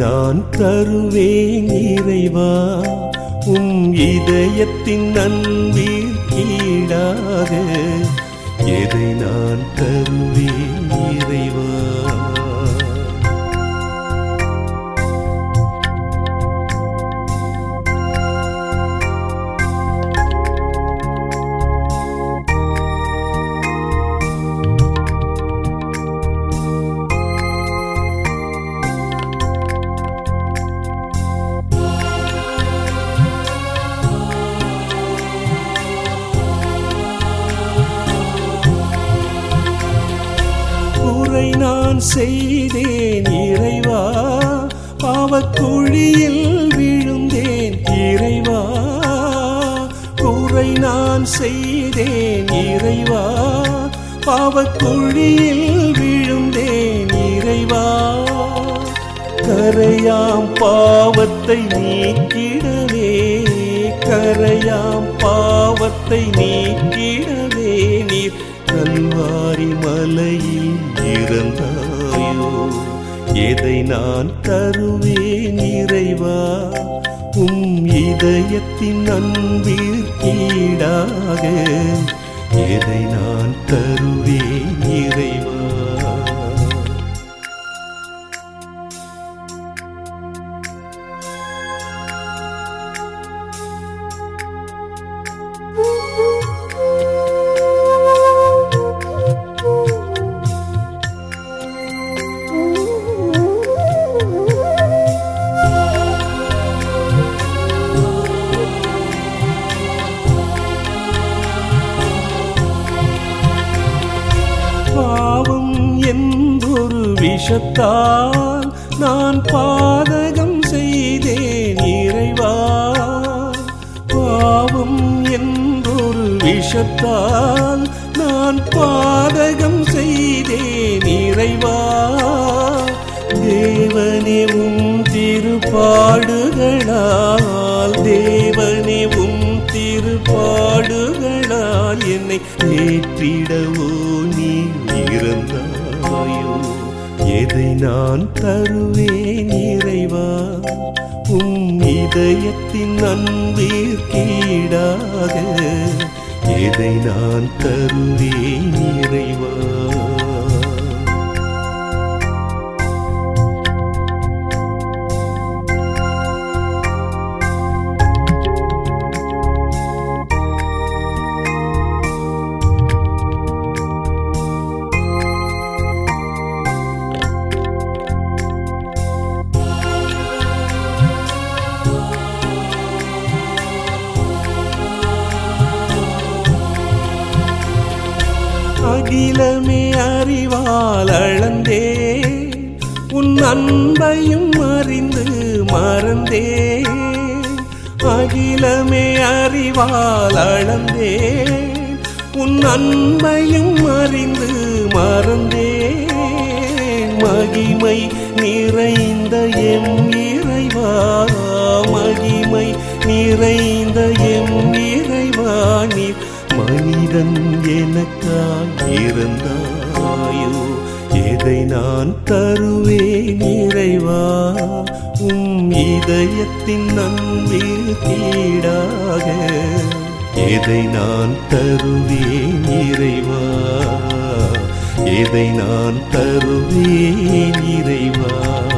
நான் தருவேன் இறைவா உம் இதயத்தின் அன்பில் கீழாக எதை நான் தருவேன் இறைவா குறை நான் செய்தேன் இறைவா பாவக்குழியில் விழுந்தேன் இறைவா குறை நான் செய்தேன் இறைவா பாவக்குழியில் விழுந்தேன் இறைவா கரையாம் பாவத்தை நீக்கிடவே கரையாம் பாவத்தை நீக்கிடவே நீர் கல்வாரி மலையில் இறந்தாயோ எதை நான் தருவேன் இறைவா உம் இதயத்தின் அன்பிற்கீடாக எதை நான் தருவேன் இறைவா பாவம் என்பொரு விஷத்தால் நான் பாதகம் செய்தேன் இறைவா பாவம் என்பொரு விஷத்தால் நான் பாதகம் செய்தேன் இறைவா தேவனே உம் திருப்பாடுகளால் தேவனே உம் திருப்பாடுகளால் என்னை ஏற்றிடவோ நீ இறந்தாயோ எதை நான் தருவேன் இறைவா உம் இதயத்தின் அன்பிற்கீடாக எதை நான் தருவேன் இறைவா அகிலமே அறிவால் அளந்தே உன் அன்பையும் அறிந்து மறந்தே அகிலமே அறிவால் அளந்தே உன் அன்பையும் அறிந்து மறந்தே மகிமை நிறைந்த எம் இறைவா மகிமை நிறைந்த எம் இறைவா நீர் மனிதன் எனக்காய் இருந்தாயோ எதை நான் தருவேன் இறைவா உம் இதயத்தின் அன்பில் கீடாக எதை நான் தருவேன் இறைவா எதை நான் தருவேன் இறைவா